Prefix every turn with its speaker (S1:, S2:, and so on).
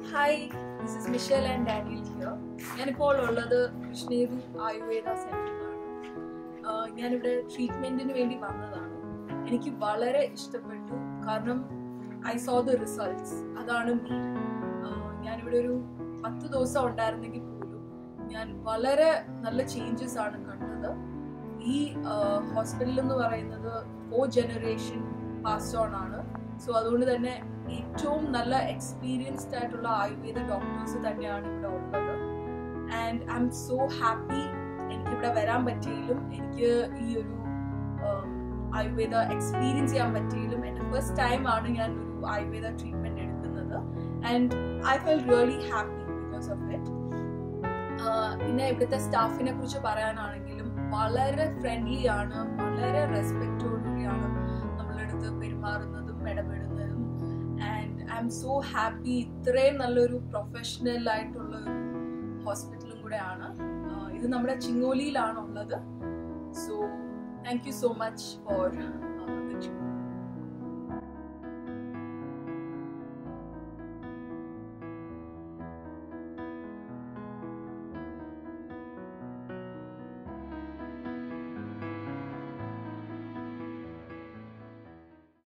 S1: hi this is Michelle and Daniel here ഞാനിപ്പോൾ ഉള്ളത് കൃഷ്ണേരു ആയുർവേദ സെന്ററിലാണ് ആഹ് ഞാനിവിടെ ട്രീറ്റ്മെന്റിന് വേണ്ടി വന്നതാണ് എനിക്ക് വളരെ ഇഷ്ടപ്പെട്ടു കാരണം ഐ സോ ദ റിസൾട്ട്സ് അതാണ് മെയിൻ ഞാനിവിടെ ഒരു പത്ത് ദിവസം ഉണ്ടായിരുന്നെങ്കിൽ പോലും ഞാൻ വളരെ നല്ല ചേഞ്ചസ് ആണ് കണ്ടത് ഈ ഹോസ്പിറ്റൽ എന്ന് പറയുന്നത് ഫോർ ജനറേഷൻ പാസ് ഓൺ ആണ് സോ അതുകൊണ്ട് തന്നെ ഏറ്റവും നല്ല എക്സ്പീരിയൻസ്ഡ് ആയിട്ടുള്ള ആയുർവേദ ഡോക്ടേഴ്സ് തന്നെയാണ് ഇവിടെ ഉള്ളത് and I'm so happy എനിക്കിവിടെ വരാൻ പറ്റിയതിലും എനിക്ക് ഈ ഒരു um, ആയുർവേദ എക്സ്പീരിയൻസ് ചെയ്യാൻ പറ്റിയതിലും എൻ്റെ ഫസ്റ്റ് ടൈം ആണ് ഞാൻ ഒരു ആയുർവേദ ട്രീറ്റ്മെന്റ് എടുക്കുന്നത് and I feel really happy because of it പിന്നെ ഇവിടുത്തെ സ്റ്റാഫിനെ കുറിച്ച് പറയാനാണെങ്കിലും വളരെ ഫ്രണ്ട്ലി ആണ് വളരെ റെസ്പെക്റ്റോടുകൂടിയാണ് നമ്മളെടുത്ത് പെരുമാറുന്നതും ഇടപെടുന്നതും and I'm so happy ഇത്രയും നല്ലൊരു പ്രൊഫഷണൽ ആയിട്ടുള്ള ഒരു ഹോസ്പിറ്റലും കൂടെയാണ് ആഹ് ഇത് നമ്മുടെ ചിങ്ങോലിയിലാണ് ഉള്ളത് so thank you so much four